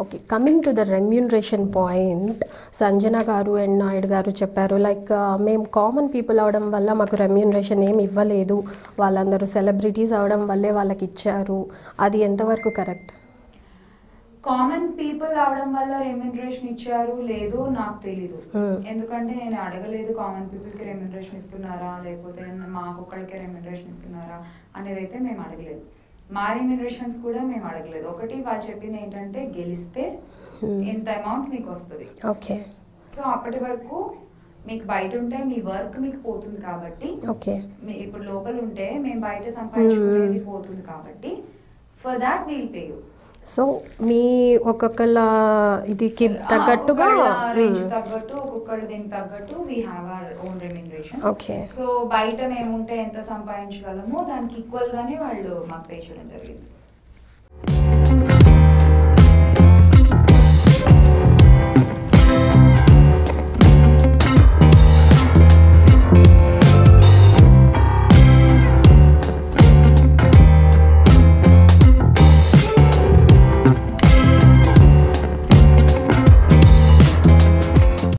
Okay coming to the remuneration point Sanjana గారు and Naidu గారు చెప్పారు లైక్ మేము కామన్ పీపుల్ అవడం వల్ల మాకు రెమ్యూనరేషన్ ఏమి ఇవ్వలేదు వాళ్ళందరూ సెలబ్రిటీస్ అవడం వల్లే వాళ్ళకి ఇచ్చారు అది ఎంతవరకు కరెక్ట్ కామన్ పీపుల్ అవడం వల్ల రెమ్యూనరేషన్ ఇచ్చారు లేదో నాకు తెలీదు Hmm. ఎందుకంటే నేను అడగలేదు కామన్ పీపుల్ కి రెమ్యూనరేషన్ ఇస్తున్నారా లేకపోతే మాకు ఒక్కడికే రెమ్యూనరేషన్ ఇస్తున్నారా అనేది అయితే మేము అడగలేదు మా రెమ్యూనరేషన్స్ కూడా మేము అడగలేదు ఒకటి వాళ్ళు చెప్పింది ఏంటంటే గెలిస్తే Hmm. ఇంత అమౌంట్ మీకు వస్తుంది ఓకే సో అప్పటి వరకు మీకు బయట ఉంటే మీ వర్క్ మీకు పోతుంది కాబట్టి ఓకే మీ ఇప్పుడు లోపల ఉంటే మేము బయట సంపాదించుకునేది పోతుంది కాబట్టి for that we'll pay you so మీ ఒక్కొక్కళ్ళ ఇదికి తగ్గట్టుగా రేంజ్ తగ్గట్టు ఒక్కొక్కరు దీనికి తగ్గట్టు we have our own remuneration okay so బయట మేము ఉంటే ఎంత సంపాదించగలమో దానికి ఈక్వల్ గానే వాళ్ళు మాకు పే చేయడం జరిగింది